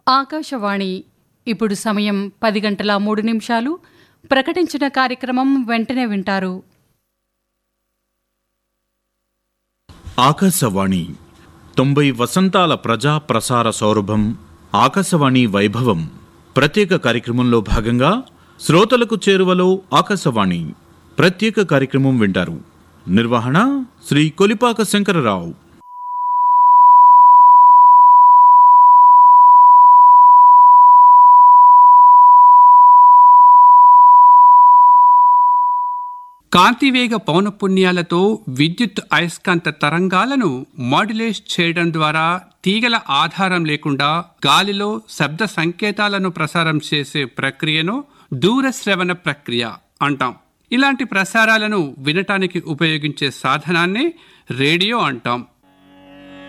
ఆకాశవాణి ఇప్పుడు సమయం పది గంటల మూడు నిమిషాలు ప్రకటించిన కార్యక్రమం వెంటనే వింటారు ఆకాశవాణి తొంభై వసంతాల ప్రజా ప్రసార సౌరభం ఆకాశవాణి వైభవం ప్రత్యేక కార్యక్రమంలో భాగంగా శ్రోతలకు చేరువలో ఆకాశవాణి ప్రత్యేక కార్యక్రమం వింటారు నిర్వహణ శ్రీ కొలిపాక శంకరరావు కాంతివేగ పౌనపుణ్యాలతో విద్యుత్ అయస్కాంత తరంగాలను మాడ్యులేట్ చేయడం ద్వారా తీగల ఆధారం లేకుండా గాలిలో శబ్ద సంకేతాలను ప్రసారం చేసే ప్రక్రియను దూరశ్రవణ ప్రక్రియ అంటాం ఇలాంటి ప్రసారాలను వినటానికి ఉపయోగించే సాధనాన్నే రేడియో అంటాం